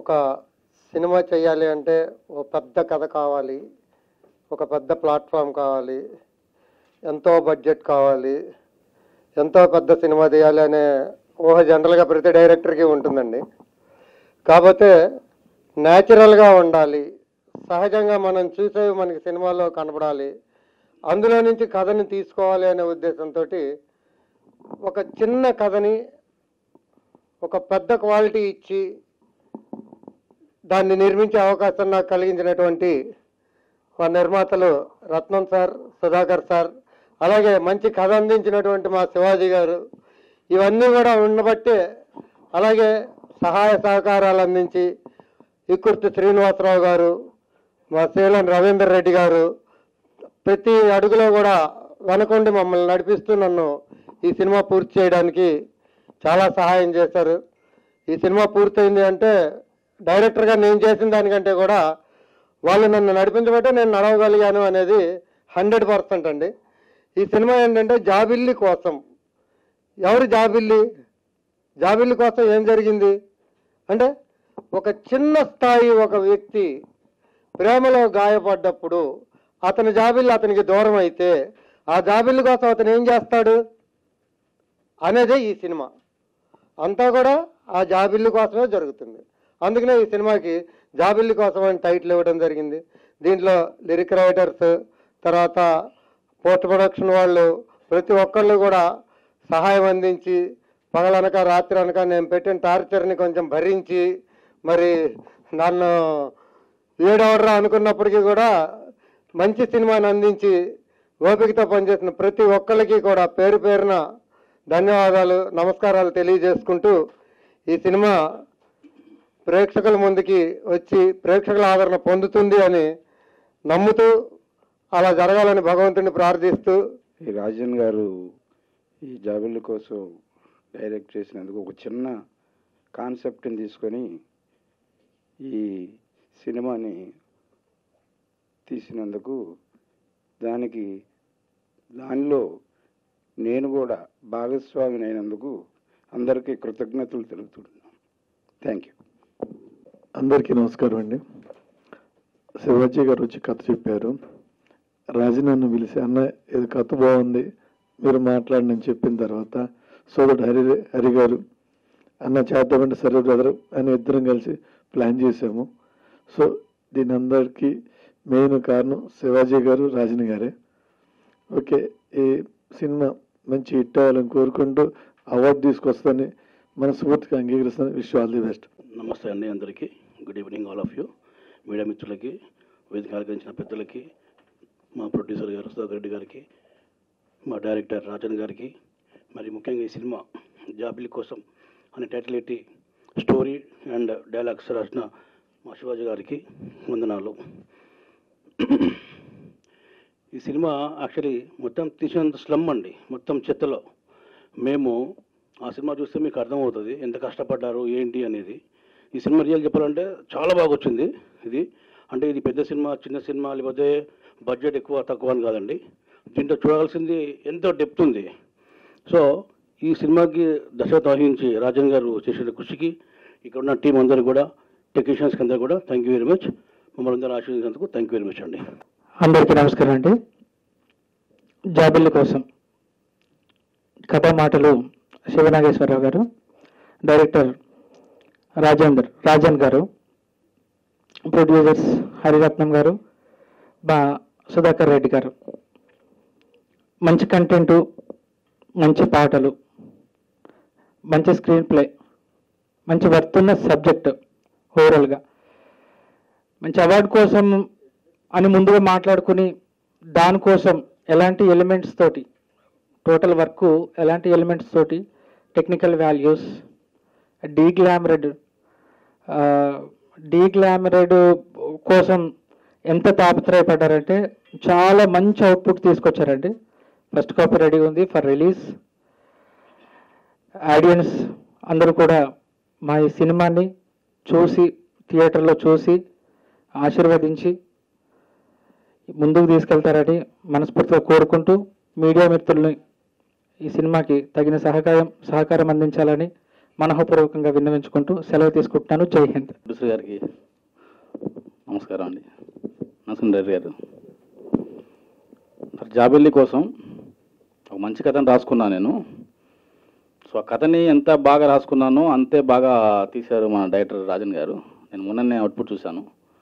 ఒక సినిమా చేయాలి అంటే ఒక పెద్ద కథ కావాలి ఒక పెద్ద ప్లాట్ఫామ్ కావాలి ఎంతో బడ్జెట్ కావాలి ఎంతో పెద్ద సినిమా తీయాలి అనే ఊహ జనరల్గా ప్రతి డైరెక్టర్కి ఉంటుందండి కాకపోతే న్యాచురల్గా ఉండాలి సహజంగా మనం చూసేవి మనకి సినిమాలో కనపడాలి అందులో నుంచి కథని తీసుకోవాలి అనే ఉద్దేశంతో ఒక చిన్న కథని ఒక పెద్ద క్వాలిటీ ఇచ్చి దాన్ని నిర్మించే అవకాశం నాకు కలిగించినటువంటి మా నిర్మాతలు రత్నం సార్ సుధాకర్ సార్ అలాగే మంచి కథ అందించినటువంటి మా శివాజీ గారు ఇవన్నీ కూడా ఉండబట్టే అలాగే సహాయ సహకారాలు అందించి ఇక్కుర్తి శ్రీనివాసరావు గారు మా శీలం రవీందర్ రెడ్డి గారు ప్రతి అడుగులో కూడా వెనకుండి మమ్మల్ని నడిపిస్తూ నన్ను ఈ సినిమా పూర్తి చేయడానికి చాలా సహాయం చేశారు ఈ సినిమా పూర్తయింది అంటే డైరెక్టర్గా నేను చేసిన దానికంటే కూడా వాళ్ళు నన్ను నడిపించబట్టే నేను నడవగలిగాను అనేది హండ్రెడ్ పర్సెంట్ అండి ఈ సినిమా ఏంటంటే జాబిల్లి కోసం ఎవరు జాబిల్లి జాబిల్లి కోసం ఏం జరిగింది అంటే ఒక చిన్న స్థాయి ఒక వ్యక్తి ప్రేమలో గాయపడ్డప్పుడు అతని జాబిల్లి అతనికి దూరం అయితే ఆ జాబిల్లి కోసం అతను ఏం చేస్తాడు అనేదే ఈ సినిమా అంతా కూడా ఆ జాబిల్లి కోసమే జరుగుతుంది అందుకనే ఈ సినిమాకి జాబిల్లి కోసం అని టైటిల్ ఇవ్వడం జరిగింది దీంట్లో లిరిక్ రైటర్స్ తర్వాత పోస్ట్ ప్రొడక్షన్ వాళ్ళు ప్రతి ఒక్కళ్ళు కూడా సహాయం అందించి పగలనక రాత్రి అనక నేను పెట్టిన టార్చర్ని కొంచెం భరించి మరి నన్ను ఏడవర్రా అనుకున్నప్పటికీ కూడా మంచి సినిమాని అందించి ఓపికతో పనిచేసిన ప్రతి ఒక్కళ్ళకి కూడా పేరు పేరున ధన్యవాదాలు నమస్కారాలు తెలియజేసుకుంటూ ఈ సినిమా ప్రేక్షకుల ముందుకి వచ్చి ప్రేక్షకుల ఆదరణ పొందుతుంది అని నమ్ముతూ అలా జరగాలని భగవంతుని ప్రార్థిస్తూ ఈ రాజన్ గారు ఈ జాబిల్లి కోసం డైరెక్ట్ చేసినందుకు ఒక చిన్న కాన్సెప్ట్ని తీసుకొని ఈ సినిమాని తీసినందుకు దానికి దానిలో నేను కూడా భాగస్వామిని అయినందుకు అందరికీ కృతజ్ఞతలు తెలుపుతున్నాను థ్యాంక్ యూ అందరికీ నమస్కారం అండి శివాజీ గారు వచ్చి కథ చెప్పారు రాజు నన్ను పిలిచి అన్న ఇది కథ బాగుంది మీరు మాట్లాడని చెప్పిన తర్వాత సోదరుడు హరి హరి గారు అన్న చేద్దామంటే సరే బ్రదర్ అని ఇద్దరం కలిసి ప్లాన్ చేసాము సో దీని అందరికీ మెయిన్ కారణం శివాజీ గారు రాజని గారే ఓకే ఈ సినిమా మంచి హిట్ అవ్వాలని కోరుకుంటూ అవార్డు తీసుకొస్తానని మనస్ఫూర్తిగా అంగీకరిస్తాను విష్ ఆల్ ది బెస్ట్ నమస్తే అండి అందరికీ good evening all of you media మిత్రులకి వేదిక అలంకరించిన పెద్దలకి మా ప్రొడ్యూసర్ గారు సుధాకర్ రెడ్డి గారికి మా డైరెక్టర్ రాజన్ గారికి మరి ముఖ్యంగా ఈ సినిమా జాబిలి కోసం అనే టైటిల్ ఎట్టి స్టోరీ అండ్ డైలాగ్స్ రాసిన మా శివాజీ గారికి వందనాలు ఈ సినిమా యాక్చువల్లీ మొత్తం తీసినంత స్లమ్ అండి మొత్తం చెత్తలో మేము ఆ సినిమా చూస్తే మీకు అర్థమవుతుంది ఎంత కష్టపడ్డారు ఏంటి అనేది ఈ సినిమా రియల్ చెప్పాలంటే చాలా బాగా వచ్చింది ఇది అంటే ఇది పెద్ద సినిమా చిన్న సినిమా లేకపోతే బడ్జెట్ ఎక్కువ తక్కువ అని కాదండి దీంట్లో చూడాల్సింది ఎంతో డెప్త్ ఉంది సో ఈ సినిమాకి దశరథ వహించి రాజన్ గారు చేసిన కృషికి ఇక్కడ ఉన్న టీం అందరూ కూడా టెక్నీషియన్స్కి అందరూ కూడా థ్యాంక్ యూ వెరీ మచ్ మమ్మల్ని అందరూ ఆశీర్వదించినందుకు థ్యాంక్ యూ వెరీ మచ్ అండి అందరికీ నమస్కారం అండి జాబిల్లి కోసం కథా మాటలు శివనాగేశ్వరరావు గారు డైరెక్టర్ రాజేందర్ రాజన్ గారు ప్రొడ్యూసర్స్ హరిరత్నం గారు బా సుధాకర్ రెడ్డి గారు మంచి కంటెంటు మంచి పాటలు మంచి స్క్రీన్ ప్లే మంచి వర్తున్న సబ్జెక్ట్ ఓవరాల్గా మంచి అవార్డు కోసం అని ముందుగా మాట్లాడుకుని దానికోసం ఎలాంటి ఎలిమెంట్స్ తోటి టోటల్ వర్క్ ఎలాంటి ఎలిమెంట్స్ తోటి టెక్నికల్ వాల్యూస్ డీగ్లామరెడ్ డీగ్లామరెడ్ కోసం ఎంత తాపత్రయపడ్డారంటే చాలా మంచి అవుట్పుట్ తీసుకొచ్చారండి ఫస్ట్ కాపీ రెడీ ఉంది ఫర్ రిలీజ్ ఆడియన్స్ అందరూ కూడా మా ఈ సినిమాని చూసి థియేటర్లో చూసి ఆశీర్వదించి ముందుకు తీసుకెళ్తారని మనస్ఫూర్తిగా కోరుకుంటూ మీడియా మిత్రుల్ని ఈ సినిమాకి తగిన సహకారం సహకారం అందించాలని మనఃపూర్వకంగా విన్నవించుకుంటూ సెలవు తీసుకుంటున్నాను జై హింద్ ప్రొడ్యూసర్ గారికి నమస్కారం అండి నరసింహ రెడ్డి గారు మరి జాబిల్లి కోసం ఒక మంచి కథను రాసుకున్నాను నేను సో ఆ కథని ఎంత బాగా రాసుకున్నానో అంతే బాగా తీశారు మన డైరెక్టర్ రాజన్ గారు నేను మొన్ననే అవుట్పుట్ చూశాను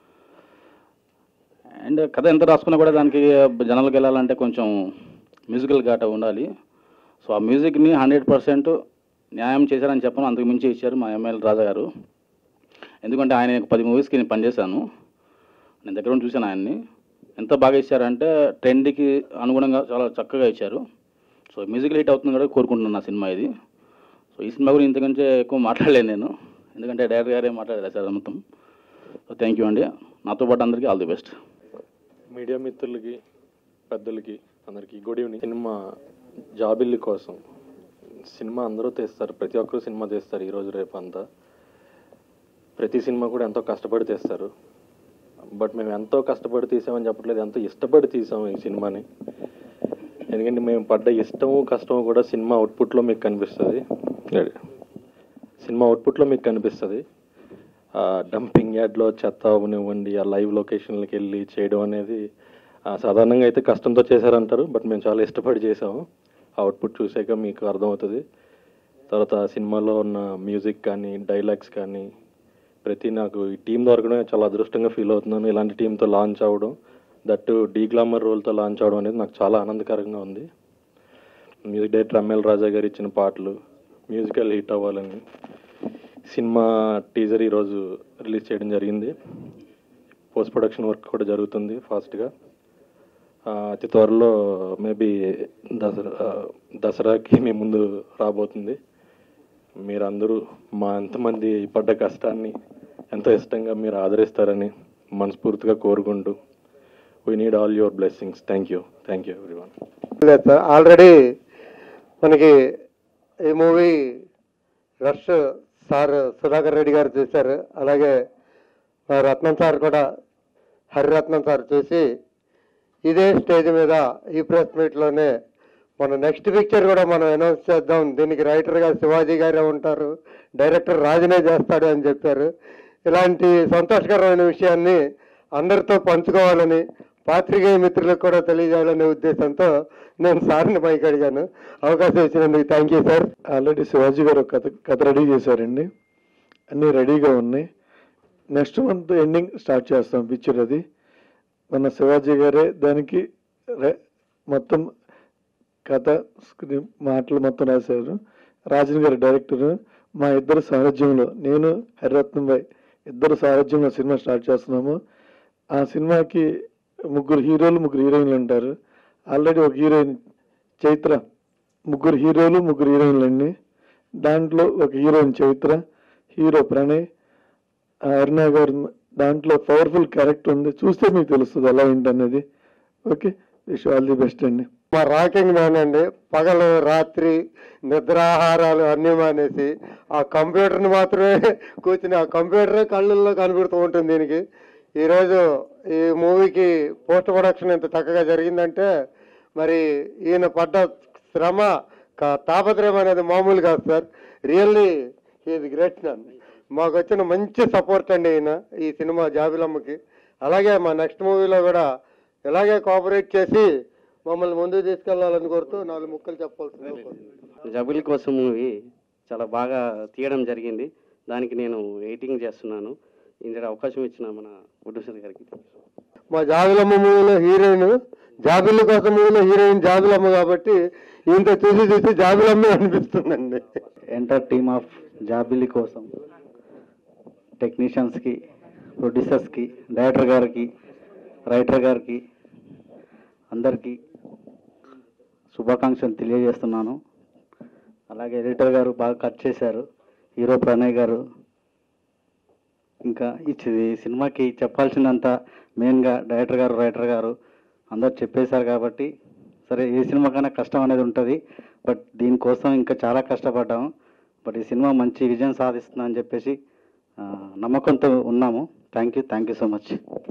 అండ్ కథ ఎంత రాసుకున్నా కూడా దానికి జనాలకు వెళ్ళాలంటే కొంచెం మ్యూజికల్ ఘాట ఉండాలి సో ఆ మ్యూజిక్ని హండ్రెడ్ పర్సెంట్ న్యాయం చేశారని చెప్పను అంతకు మించి ఇచ్చారు మా ఎంఎల్ రాజా గారు ఎందుకంటే ఆయన పది మూవీస్కి నేను పనిచేశాను నేను దగ్గర ఉండి చూశాను ఆయన్ని ఎంత బాగా ఇచ్చారంటే ట్రెండ్కి అనుగుణంగా చాలా చక్కగా ఇచ్చారు సో మ్యూజిక్ హిట్ అవుతుంది కూడా కోరుకుంటున్నాను నా సినిమా ఇది సో ఈ సినిమా గురించి ఇంతకంటే ఎక్కువ మాట్లాడలేను నేను ఎందుకంటే డైరెక్టర్ గారే మాట్లాడారు సార్ మొత్తం సో థ్యాంక్ యూ అండి నాతో పాటు అందరికీ ఆల్ ది బెస్ట్ మీడియా మిత్రులకి పెద్దలకి అందరికీ గుడ్ ఈవినింగ్ సినిమా జాబిల్లి కోసం సినిమా అందరూ తీస్తారు ప్రతి ఒక్కరు సినిమా తీస్తారు ఈరోజు రేపు అంతా ప్రతి సినిమా కూడా ఎంతో కష్టపడి తీస్తారు బట్ మేము ఎంతో కష్టపడి తీసామని చెప్పట్లేదు ఎంతో ఇష్టపడి తీసాము ఈ సినిమాని ఎందుకంటే మేము పడ్డ ఇష్టము కష్టము కూడా సినిమా అవుట్పుట్లో మీకు కనిపిస్తుంది సినిమా అవుట్పుట్లో మీకు కనిపిస్తుంది డంపింగ్ యార్డ్లో చెత్త అవనివ్వండి ఆ లైవ్ లొకేషన్లకి వెళ్ళి చేయడం అనేది ఆ, సాధారణంగా అయితే కష్టంతో చేశారంటారు బట్ మేము చాలా ఇష్టపడి చేసాము అవుట్పుట్ చూసాక మీకు అర్థమవుతుంది తర్వాత ఆ సినిమాలో ఉన్న మ్యూజిక్ కానీ డైలాగ్స్ కానీ ప్రతి నాకు ఈ టీం దొరకడం చాలా అదృష్టంగా ఫీల్ అవుతున్నాను ఇలాంటి టీంతో లాంచ్ అవ్వడం దట్టు డీ గ్లామర్ రోల్తో లాంచ్ అవ్వడం అనేది నాకు చాలా ఆనందకరంగా ఉంది మ్యూజిక్ డైరెక్టర్ ఎంఎల్ రాజా గారు ఇచ్చిన పాటలు మ్యూజికల్ హిట్ అవ్వాలని సినిమా టీజర్ ఈరోజు రిలీజ్ చేయడం జరిగింది పోస్ట్ ప్రొడక్షన్ వర్క్ కూడా జరుగుతుంది ఫాస్ట్గా అతి త్వరలో మేబీ దసరా ఆ, దసరాకి మీ ముందు రాబోతుంది మీరందరూ మా ఎంతమంది పడ్డ కష్టాన్ని ఎంతో ఇష్టంగా మీరు ఆదరిస్తారని మనస్ఫూర్తిగా కోరుకుంటూ we need all your blessings thank you thank you everyone లేదు సార్ ఆల్రెడీ మనకి ఈ movie rush sir Sudhakar Reddy garu చూశారు అలాగే మా రత్నం సార్ కూడా హరిరత్నం సార్ చూసి ఇదే స్టేజ్ మీద ఈ ప్రెస్ మీట్లోనే మన నెక్స్ట్ పిక్చర్ కూడా మనం అనౌన్స్ చేద్దాం దీనికి రైటర్గా శివాజీ గారే ఉంటారు డైరెక్టర్ రాజునే చేస్తాడు అని చెప్పారు ఇలాంటి సంతోషకరమైన విషయాన్ని అందరితో పంచుకోవాలని పాత్రికేయ మిత్రులకు కూడా తెలియజేయాలనే ఉద్దేశంతో నేను సార్ని మైక్ అడిగాను అవకాశం ఇచ్చినందుకు thank you sir already Shivaji garu ఒక కథ కథ రెడీ చేశారండి అన్నీ రెడీగా ఉన్నాయి నెక్స్ట్ మంత్ ఎండింగ్ స్టార్ట్ చేస్తాం పిక్చర్ అది మన శివాజీ గారే దానికి రె- మొత్తం కథ స్క్రీన్ మాటలు మొత్తం రాశారు రాజన్ గారి డైరెక్టర్ మా ఇద్దరు సారథ్యంలో నేను హరిరత్నం భాయ్ ఇద్దరు సారథ్యంలో సినిమా స్టార్ట్ చేస్తున్నాము ఆ సినిమాకి ముగ్గురు హీరోలు ముగ్గురు హీరోయిన్లు ఉంటారు ఆల్రెడీ ఒక హీరోయిన్ చైత్ర ముగ్గురు హీరోలు ముగ్గురు హీరోయిన్లు అండి దాంట్లో ఒక హీరోయిన్ చైత్ర హీరో ప్రణయ్ ఆ అరుణ గారు దాంట్లో పవర్ఫుల్ క్యారెక్టర్ ఉంది చూస్తే మీకు తెలుస్తుంది ఎలా ఏంటనేది okay wish all the best అండి మా రాకింగ్ మ్యాన్ అండి పగలు రాత్రి నిద్రాహారాలు అన్నీ మానేసి ఆ కంప్యూటర్ని మాత్రమే కూర్చుని ఆ కంప్యూటరే కళ్ళల్లో కనబడుతూ ఉంటుంది దీనికి ఈరోజు ఈ మూవీకి పోస్ట్ ప్రొడక్షన్ ఎంత చక్కగా జరిగిందంటే మరి ఈయన పడ్డ శ్రమ క- తాపత్రయం అనేది మామూలు కాదు sir really is great man మాకు వచ్చిన మంచి సపోర్ట్ అండి ఈయన ఈ సినిమా జాబిలమ్మకి అలాగే మా నెక్స్ట్ మూవీలో కూడా ఇలాగే కోఆపరేట్ చేసి మమ్మల్ని ముందుకు తీసుకెళ్లాలని కోరుతూ నాలుగు ముక్కలు చెప్పాల్సింది జబుల్ కోసం మూవీ చాలా బాగా తీయడం జరిగింది దానికి నేను ఎడిటింగ్ చేస్తున్నాను ఇందులో అవకాశం ఇచ్చిన మన ప్రొడ్యూసర్ గారికి మా జాబిలమ్మ మూవీలో హీరోయిన్ జాబిల్లి కోసం మూవీలో హీరోయిన్ జాబిలమ్మ కాబట్టి ఇంత చూసి చూసి జాబిలమ్మే అనిపిస్తుందండి ఎంటర్ టీమ్ ఆఫ్ జాబిలి కోసం టెక్నీషియన్స్కి ప్రొడ్యూసర్స్కి డైరెక్టర్ గారికి రైటర్ గారికి అందరికీ శుభాకాంక్షలు తెలియజేస్తున్నాను అలాగే ఎడిటర్ గారు బాగా కట్ చేశారు హీరో ప్రణయ్ గారు ఇంకా ఇచ్చి సినిమాకి చెప్పాల్సినంత మెయిన్గా డైరెక్టర్ గారు రైటర్ గారు అందరు చెప్పేశారు కాబట్టి సరే ఏ సినిమాకైనా కష్టం అనేది ఉంటుంది బట్ దీనికోసం ఇంకా చాలా కష్టపడ్డాము బట్ ఈ సినిమా మంచి విజయం సాధిస్తుందని చెప్పేసి ఆ, నమ్మకంతో ఉన్నాము thank you thank you so much